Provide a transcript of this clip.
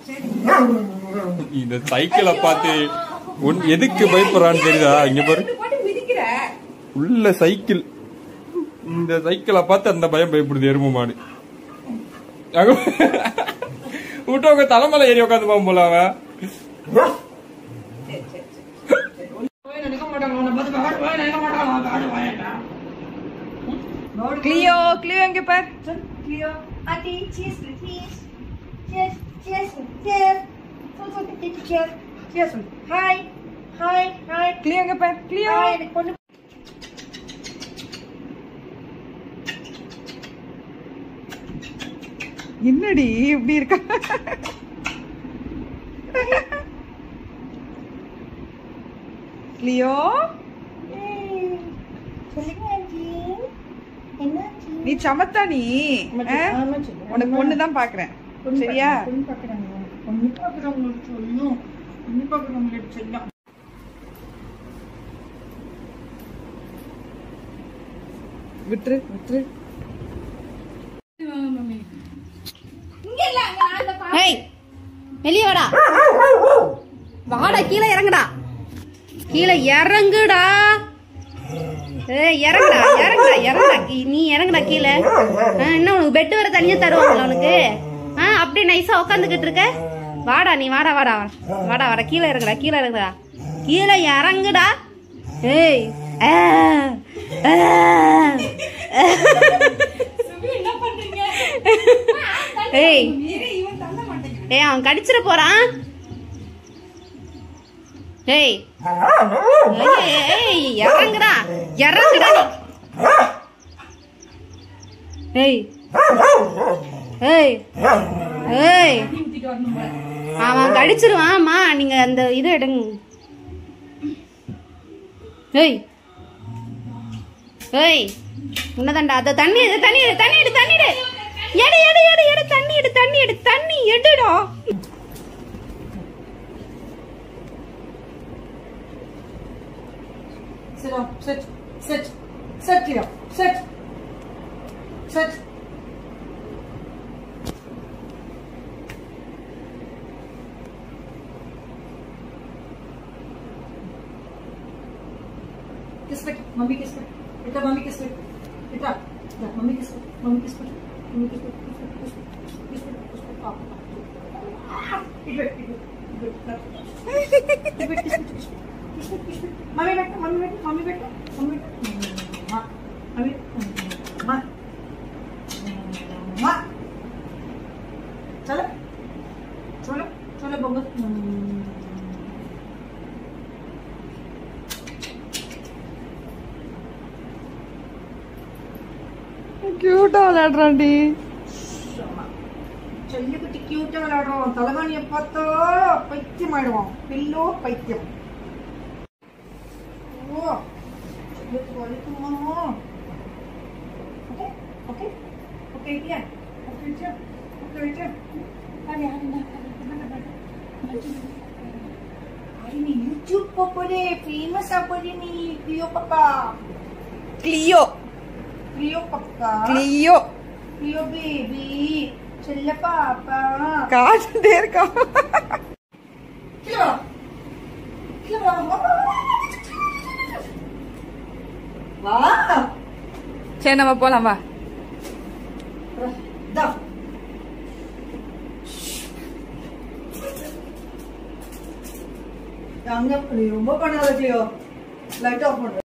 இந்த சைக்கிளை பார்த்து உன் எதுக்கு பயப்படுறான்னு தெரியுதா இங்க பாரு ரெண்டு போட்டு மிதிக்கிற உள்ள சைக்கிள் இந்த சைக்கிளை பார்த்து அந்த பயம் பயப்படுது எருமை மாடு அங்க விட்டவங்க தலைமலை ஏறி உட்காந்து போகும் போல அவன் கிளியோ கிளியோ எங்க பார் Cleo, Adi, cheers, cheers. Cheers, cheers, cheers. So, so, cheers, cheers. Cheers. Hi, hi, hi. கிளியோ எங்க பார் கிளியோ Hi, எனக்கு பொண்ணு என்னடி இப்படி இருக்க கிளியோ ஏய், சொல்லுங்க ஆண்டி என்ன ஆண்டி? நீ சமத்தா நீ ஆமா, ஆ? ஆமா, சொல்லு. உனக்கு பொண்ணு தான் பாக்குறேன் பொண்ணு சரியா பார்க்கறாங்க, பொண்ணு பார்க்கறாங்க. பொண்ணு பார்க்கறவங்களுக்கு சொல்லும். பொண்ணு பார்க்கறவங்களுக்கு சொல்லும். விட்டுரு விட்டுரு ஏய் வெளியே வாடா வாடா கீழே இறங்குடா கீழே இறங்குடா ஏய் இறங்குடா இறங்குடா இறங்குடா கீ- நீ இறங்குடா கீழே ஆ, என்ன உனக்கு பெட் வர தனியா தருவாங்களா உனக்கு ஆ அப்படியே நைஸா உட்காந்துக்கிட்டு இருக்க வாடா நீ வாடா வாடா வாடா வாடா கீழே இறங்குடா கீழே இறங்குடா கீழே இறங்குடா ஏய் ஆ, ஆ, ஏய் ஏய் அவன் கடிச்சிட போறான் ஏய் ஏய், ஏய் இறங்குடா இறங்குடா நீ ஏய் ஏய் ஏய் அவன் கடிச்சிருவான் அம்மா நீங்க அந்த இது எடுங்க ஏய் ஏய் உன்னதாண்டா அத தண்ணி எடு தண்ணி எடு தண்ணி எடு தண்ணி எடு எடு எடு எடு எடு தண்ணி எடு தண்ணி எடு தண்ணி எடுடா Sit down, sit, sit, sit here, sit, sit. Kiss it, mummy kiss it. Ita, mummy kiss it. Ita, yeah, mummy kiss it, mummy kiss it, mummy kiss it, kiss it, kiss it, kiss it, kiss it, ah. Eat it, eat it, eat it, eat it, kiss it, kiss it, kiss it. Mummy बैठो mummy बैठो mummy बैठो mummy बैठो माँ mummy माँ माँ चलो चलो चलो बंगो கியூட்டா விளையாடுறான்டி చెల్లికి క్యూట్ విలాడడం తలగాని ఎప్పతో పైత్యం ఆడవం పిల్లో పైత్యం ఓ చెల్లికి వలుకుమా ఓకే ఓకే ఓకే ఇట్లా ఓకే ఇట్లా ఓకే ఇట్లా అరే అరే నీ యూట్యూబ్ పప్పుడే ఫేమస్ అప్పుడు నీ ప్రియో పప్ప கிளியோ ప్రియో పప్ప கிளியோ ప్రియో బేబీ చెల్ల పాప காட்டுட்டே இருக்கான் Kira. Kira. வா சரி நம்ம போலாம் வா தா அங்க ரொம்ப பண்ணாத கிளியோ லைட் ஆஃப் பண்ற